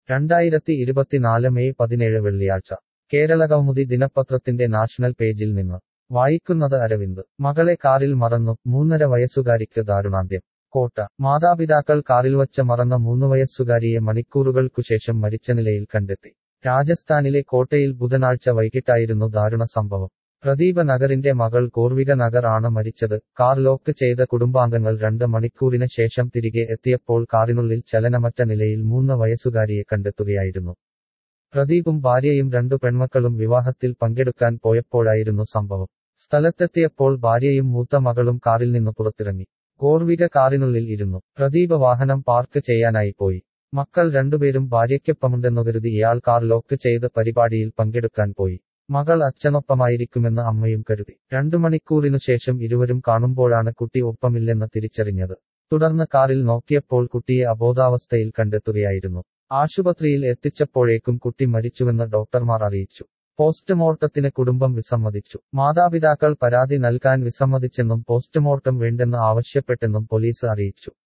രണ്ടായിരത്തി ഇരുപത്തിനാല് മെയ് പതിനേഴ് വെള്ളിയാഴ്ച കേരള കൗമുദി ദിനപത്രത്തിന്റെ നാഷണൽ പേജിൽ നിന്ന് വായിക്കുന്നത് അരവിന്ദ് മകളെ കാറിൽ മറന്നു മൂന്നര വയസ്സുകാരിക്ക് ദാരുണാന്ത്യം കോട്ട മാതാപിതാക്കൾ കാറിൽ വച്ച് മറന്ന മൂന്ന് വയസ്സുകാരിയെ മണിക്കൂറുകൾക്കുശേഷം മരിച്ച നിലയിൽ കണ്ടെത്തി രാജസ്ഥാനിലെ കോട്ടയിൽ ബുധനാഴ്ച വൈകിട്ടായിരുന്നു ദാരുണ സംഭവം പ്രദീപ നഗറിന്റെ മകൾ കോർവിക നഗർ ആണ് മരിച്ചത് കാർ ലോക്ക് ചെയ്ത കുടുംബാംഗങ്ങൾ രണ്ട് മണിക്കൂറിന് ശേഷം തിരികെ എത്തിയപ്പോൾ കാറിനുള്ളിൽ ചലനമറ്റ നിലയിൽ മൂന്ന് വയസ്സുകാരിയെ കണ്ടെത്തുകയായിരുന്നു പ്രദീപും ഭാര്യയും രണ്ടു പെൺമക്കളും വിവാഹത്തിൽ പങ്കെടുക്കാൻ പോയപ്പോഴായിരുന്നു സംഭവം സ്ഥലത്തെത്തിയപ്പോൾ ഭാര്യയും മൂത്ത മകളും കാറിൽ നിന്ന് പുറത്തിറങ്ങി കോർവിക കാറിനുള്ളിൽ ഇരുന്നു പ്രദീപ വാഹനം പാർക്ക് ചെയ്യാനായി പോയി മക്കൾ രണ്ടുപേരും ഭാര്യയ്ക്കൊപ്പമുണ്ടെന്നു കരുതി ഇയാൾ കാർ ലോക്ക് ചെയ്ത് പരിപാടിയിൽ പങ്കെടുക്കാൻ പോയി മകൾ അച്ഛനൊപ്പമായിരിക്കുമെന്ന് അമ്മയും കരുതി രണ്ടു മണിക്കൂറിനു ശേഷം ഇരുവരും കാണുമ്പോഴാണ് കുട്ടി ഒപ്പമില്ലെന്ന് തിരിച്ചറിഞ്ഞത് തുടർന്ന് കാറിൽ നോക്കിയപ്പോൾ കുട്ടിയെ അബോധാവസ്ഥയിൽ കണ്ടെത്തുകയായിരുന്നു ആശുപത്രിയിൽ എത്തിച്ചപ്പോഴേക്കും കുട്ടി മരിച്ചുവെന്ന് ഡോക്ടർമാർ അറിയിച്ചു പോസ്റ്റ്മോർട്ടത്തിന് കുടുംബം വിസമ്മതിച്ചു മാതാപിതാക്കൾ പരാതി നൽകാൻ വിസമ്മതിച്ചെന്നും പോസ്റ്റ്മോർട്ടം വേണ്ടെന്ന് ആവശ്യപ്പെട്ടെന്നും പോലീസ് അറിയിച്ചു